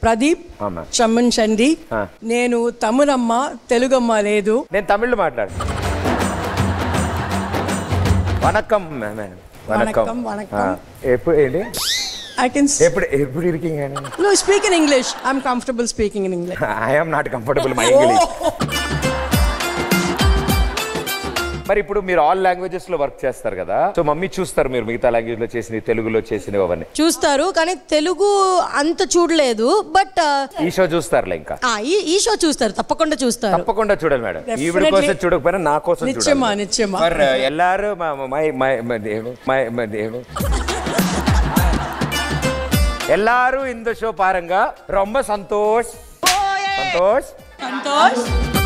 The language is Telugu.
ప్రదీప్ ఆమా. చమ్మంచండి ఆ. నేను తమిళమ్మ తెలుగమ్మ లేదు నేను తమిళ్ మాట్లాడు వణకం మేడం వణకం, వణకం. ఎప్పుడు ఏంటి ఐ కెన్ ఎప్పుడు ఎప్పుడు irking no speak in English I'm comfortable speaking in English I'm not comfortable my English మరి ఇప్పుడు మీరు ఆల్ లాంగ్వేజెస్ లో వర్క్ చేస్తారు కదా సో మమ్మీ చూస్తారు మీరు మిగతా లాంగ్వేజ్ లో చేసినవి తెలుగులో చేసినవి అవన్నీ చూస్తారు కానీ తెలుగు అంత చూడలేదు బట్ ఈ షో చూస్తారులే ఇంకా ఈ ఈ షో చూస్తారు తప్పకుండా చూస్తారు తప్పకుండా చూడాలి మేడం ఈవిడ Definitely. కోసం చూడకపోయినా నా కోసం నిత్యమా, చూడాలి. నిత్యమా. మరి ఎల్లారు మా- మై మై మదేను మై మదేను எல்லாரும் இந்த ஷோ பாருங்க ரொம்ப சந்தோஷ் சந்தோஷ் సంతోష్